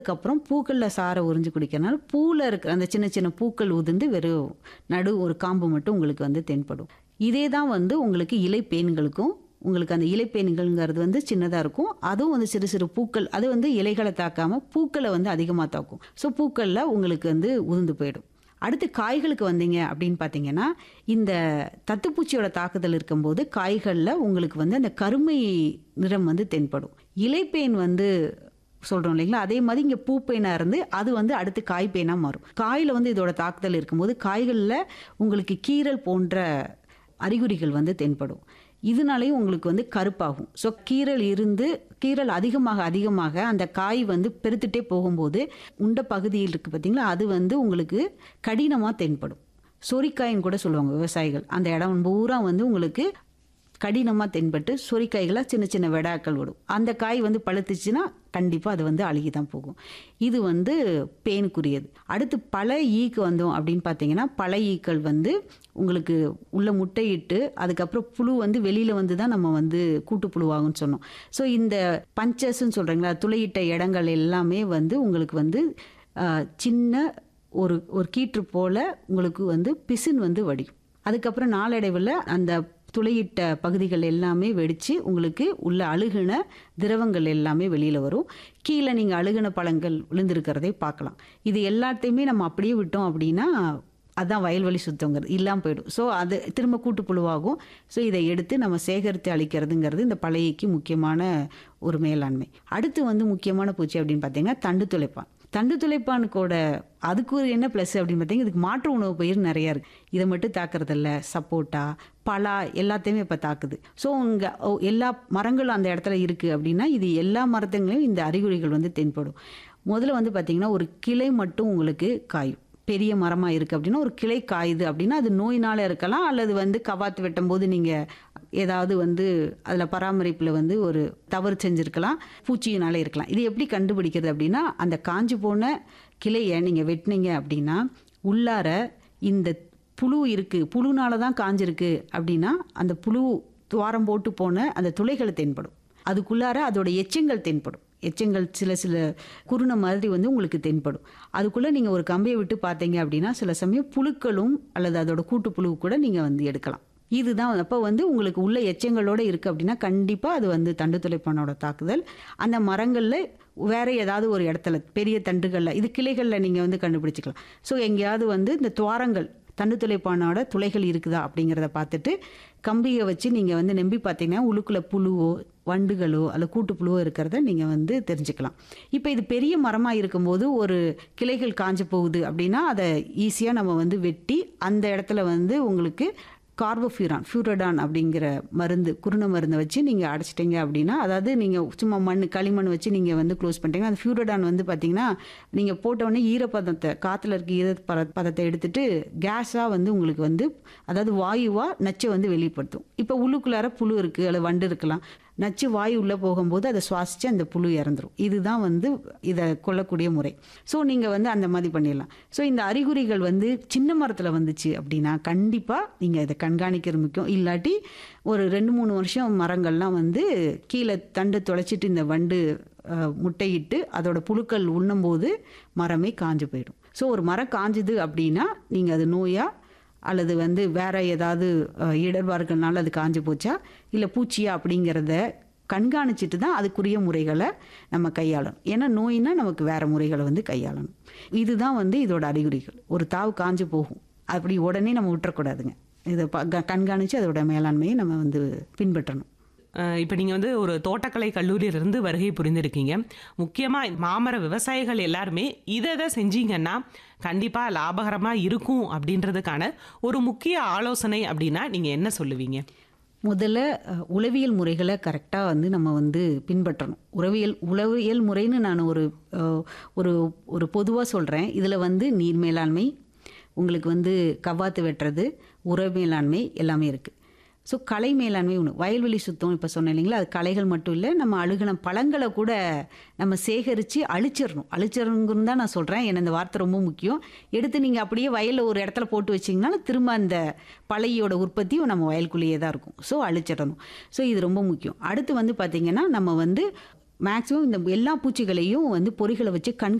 அதுக்கப்புறம் பூக்களில் சாரை உறிஞ்சு குடிக்கிறனால பூவில் இருக்கிற அந்த சின்ன சின்ன பூக்கள் உதிர்ந்து வெறும் நடு ஒரு காம்பு மட்டும் உங்களுக்கு வந்து தென்படும் இதே தான் வந்து உங்களுக்கு இலைப்பேன்களுக்கும் உங்களுக்கு அந்த இலைப்பேன்கள்ங்கிறது வந்து சின்னதாக இருக்கும் அதுவும் வந்து சிறு சிறு பூக்கள் அது வந்து இலைகளை தாக்காமல் பூக்களை வந்து அதிகமாக தாக்கும் ஸோ பூக்களில் உங்களுக்கு வந்து உதிர்ந்து போயிடும் அடுத்து காய்களுக்கு வந்தீங்க அப்படின்னு பார்த்தீங்கன்னா இந்த தத்துப்பூச்சியோட தாக்குதல் இருக்கும்போது காய்களில் உங்களுக்கு வந்து அந்த கருமை நிறம் வந்து தென்படும் இலைப்பேன் வந்து சொல்கிறோம் இல்லைங்களா அதே மாதிரி இங்கே பூப்பேனாக இருந்து அது வந்து அடுத்து காய்ப்பேனாக மாறும் காயில் வந்து இதோட தாக்குதல் இருக்கும்போது காய்களில் உங்களுக்கு கீரல் போன்ற அறிகுறிகள் வந்து தென்படும் இதனாலேயும் உங்களுக்கு வந்து கருப்பாகும் ஸோ கீரல் இருந்து கீரல் அதிகமாக அதிகமாக அந்த காய் வந்து பெருத்துட்டே போகும்போது உண்ட பகுதியில் இருக்குது பார்த்தீங்களா அது வந்து உங்களுக்கு கடினமாக தென்படும் சொரிக்காயின்னு கூட சொல்லுவாங்க விவசாயிகள் அந்த இடம் பூரா வந்து உங்களுக்கு கடினமாக தென்பட்டு சொரிக்காய்களாக சின்ன சின்ன வெடாக்கள் விடும் அந்த காய் வந்து பழுத்துச்சுன்னா கண்டிப்பாக அது வந்து அழுகி தான் போகும் இது வந்து பேனுக்குரியது அடுத்து பல ஈக்கு வந்தோம் அப்படின்னு பார்த்தீங்கன்னா பல ஈக்கள் வந்து உங்களுக்கு உள்ள முட்டையிட்டு அதுக்கப்புறம் புழு வந்து வெளியில் வந்து தான் நம்ம வந்து கூட்டு புழுவாகும்னு சொன்னோம் ஸோ இந்த பஞ்சஸ்ன்னு சொல்கிறீங்களா துளையிட்ட இடங்கள் எல்லாமே வந்து உங்களுக்கு வந்து ஆஹ், சின்ன ஒரு ஒரு கீற்று போல் உங்களுக்கு வந்து பிசின் வந்து வடியும் அதுக்கப்புறம் நாளடைவில் அந்த துளையிட்ட பகுதிகள் எல்லாமே வெடித்து உங்களுக்கு உள்ள அழுகுன திரவங்கள் எல்லாமே வெளியில் வரும் கீழே நீங்கள் அழுகுன பழங்கள் விழுந்திருக்கிறதை பார்க்கலாம் இது எல்லாத்தையுமே நம்ம அப்படியே விட்டோம் அப்படின்னா அதான் வயல்வெளி சுத்தங்கிறது இல்லாமல் போயிடும் ஸோ அது திரும்ப கூட்டு புழுவாகும் ஸோ இதை எடுத்து நம்ம சேகரித்து அளிக்கிறதுங்கிறது இந்த பழையக்கு முக்கியமான ஒரு மேலாண்மை அடுத்து வந்து முக்கியமான பூச்சி அப்படின்னு பார்த்தீங்கன்னா தண்டு துளைப்பான் தண்டு துளைப்பானுக்கோட அதுக்கு ஒரு என்ன ப்ளஸ் அப்படின்னு பார்த்தீங்கன்னா இதுக்கு மாற்று உணவு பயிர் நிறையா இருக்குது இதை மட்டும் தாக்குறதில்ல சப்போட்டா பலா எல்லாத்தையுமே இப்போ தாக்குது ஸோ உங்க ஓ, எல்லா மரங்களும் அந்த இடத்துல இருக்குது அப்படின்னா இது எல்லா மரத்துங்களையும் இந்த அறிகுறிகள் வந்து தென்படும் முதல்ல வந்து பார்த்தீங்கன்னா ஒரு கிளை மட்டும் உங்களுக்கு காயும் பெரிய மரமாக இருக்குது அப்படின்னா ஒரு கிளை காயுது அப்படின்னா அது நோயினால் இருக்கலாம் அல்லது வந்து கவாத்து வெட்டும் போது நீங்கள் ஏதாவது வந்து அதில் பராமரிப்பில் வந்து ஒரு தவறு செஞ்சுருக்கலாம் பூச்சியினால இருக்கலாம் இது எப்படி கண்டுபிடிக்கிறது அப்படின்னா அந்த காஞ்சு போன கிளையை நீங்கள் வெட்டினீங்க அப்படின்னா உள்ளார இந்த புழு இருக்குது புழுனால தான் காஞ்சிருக்கு அப்படின்னா அந்த புழு துவாரம் போட்டு போன அந்த துளைகள் தென்படும் அதுக்குள்ளார அதோட எச்சங்கள் தென்படும் எச்சங்கள் சில சில குருணை மாதிரி வந்து உங்களுக்கு தென்படும் அதுக்குள்ளே நீங்கள் ஒரு கம்பியை விட்டு பார்த்தீங்க அப்படின்னா சில சமயம் புழுக்களும் அல்லது அதோட கூட்டு புழு கூட நீங்கள் வந்து எடுக்கலாம் இதுதான் அப்போ வந்து உங்களுக்கு உள்ள எச்சங்களோட இருக்குது அப்படின்னா கண்டிப்பாக அது வந்து தண்டு துளைப்பானோட தாக்குதல் அந்த மரங்களில் வேற ஏதாவது ஒரு இடத்துல பெரிய தண்டுகளில் இது கிளைகளில் நீங்கள் வந்து கண்டுபிடிச்சிக்கலாம் ஸோ எங்கேயாவது வந்து இந்த துவாரங்கள் தண்டு துளைப்பானோட துளைகள் இருக்குதா அப்படிங்கிறத பார்த்துட்டு கம்பியை வச்சு நீங்கள் வந்து நம்பி பார்த்தீங்கன்னா உள்ளுக்குள்ள புழுவோ வண்டுகளோ அல்ல கூட்டு புழுவோ இருக்கிறத நீங்கள் வந்து தெரிஞ்சுக்கலாம் இப்போ இது பெரிய மரமாக இருக்கும்போது ஒரு கிளைகள் காஞ்சு போகுது அப்படின்னா அதை ஈஸியாக நம்ம வந்து வெட்டி அந்த இடத்துல வந்து உங்களுக்கு கார்போஃபியூரான் ஃபியூரடான் அப்படிங்கிற மருந்து குருணை மருந்தை வச்சு நீங்கள் அடைச்சிட்டிங்க அப்படின்னா அதாவது நீங்கள் சும்மா மண் களிமண் வச்சு நீங்கள் வந்து க்ளோஸ் பண்ணிட்டீங்கன்னா அந்த ஃபியூரடான் வந்து பார்த்தீங்கன்னா நீங்கள் போட்டோடனே ஈரப்பதத்தை காற்றுல இருக்க ஈர பத பதத்தை எடுத்துட்டு கேஸாக வந்து உங்களுக்கு வந்து அதாவது வாயுவாக நச்சை வந்து வெளிப்படுத்தும் இப்போ உள்ளுக்குள்ளார புழு இருக்குது அல்லது வண்டு இருக்கலாம் நச்சு வாயு உள்ளே போகும்போது அதை சுவாசித்து அந்த புழு இறந்துரும் இதுதான் வந்து இதை கொல்லக்கூடிய முறை ஸோ நீங்கள் வந்து அந்த மாதிரி பண்ணிடலாம் ஸோ இந்த அறிகுறிகள் வந்து சின்ன மரத்தில் வந்துச்சு அப்படின்னா கண்டிப்பாக நீங்கள் இதை கண்காணிக்கிறது முக்கியம் இல்லாட்டி ஒரு ரெண்டு மூணு வருஷம் மரங்கள்லாம் வந்து கீழே தண்டு தொலைச்சிட்டு இந்த வண்டு அஹ், முட்டையிட்டு அதோட புழுக்கள் உண்ணும்போது மரமே காஞ்சு போயிடும் ஸோ ஒரு மரம் காஞ்சுது அப்படின்னா நீங்கள் அது நோயா அல்லது வந்து வேற ஏதாவது அஹ், இடர்பாடுகள்னால அது காஞ்சு போச்சா இல்லை பூச்சியா அப்படிங்கிறத கண்காணிச்சிட்டு தான் அதுக்குரிய முறைகளை நம்ம கையாளணும் ஏன்னா நோயினா நமக்கு வேற முறைகளை வந்து கையாளணும் இதுதான் வந்து இதோட அறிகுறிகள் ஒரு தாவு காஞ்சு போகும் அப்படி உடனே நம்ம விட்டுறக்கூடாதுங்க இதை ப- க- கண்காணிச்சு அதோட மேலாண்மையை நம்ம வந்து பின்பற்றணும் இப்போ நீங்கள் வந்து ஒரு தோட்டக்கலை கல்லூரியிலிருந்து வருகை புரிந்திருக்கீங்க முக்கியமாக மாமர விவசாயிகள் எல்லாருமே இதை இதை செஞ்சீங்கன்னா கண்டிப்பாக லாபகரமாக இருக்கும் அப்படின்றதுக்கான ஒரு முக்கிய ஆலோசனை அப்படின்னா நீங்கள் என்ன சொல்லுவீங்க முதல்ல அஹ், உளவியல் முறைகளை கரெக்டாக வந்து நம்ம வந்து பின்பற்றணும் உளவியல் உளவியல் முறைன்னு நான் ஒரு அஹ், ஒரு ஒரு பொதுவாக சொல்கிறேன் இதில் வந்து நீர் மேலாண்மை உங்களுக்கு வந்து கவ்வாத்து வெட்டுறது உர மேலாண்மை எல்லாமே இருக்குது ஸோ கலை மேலாண்மை ஒன்று வயல்வெளி சுத்தம் இப்போ சொன்னேன் இல்லைங்களா அது கலைகள் மட்டும் இல்லை நம்ம அழுகின பழங்களை கூட நம்ம சேகரித்து அழிச்சிடணும் அழிச்சிடணுங்கிறது தான் நான் சொல்கிறேன் ஏன்னா இந்த வார்த்தை ரொம்ப முக்கியம் எடுத்து நீங்கள் அப்படியே வயலில் ஒரு இடத்துல போட்டு வச்சிங்கன்னா திரும்ப அந்த பழையோட உற்பத்தியும் நம்ம வயலுக்குள்ளேயே தான் இருக்கும் ஸோ அழிச்சிடணும் ஸோ இது ரொம்ப முக்கியம் அடுத்து வந்து பார்த்திங்கன்னா நம்ம வந்து மேக்ஸிமம் இந்த எல்லா பூச்சிகளையும் வந்து பொறிகளை வச்சு கண்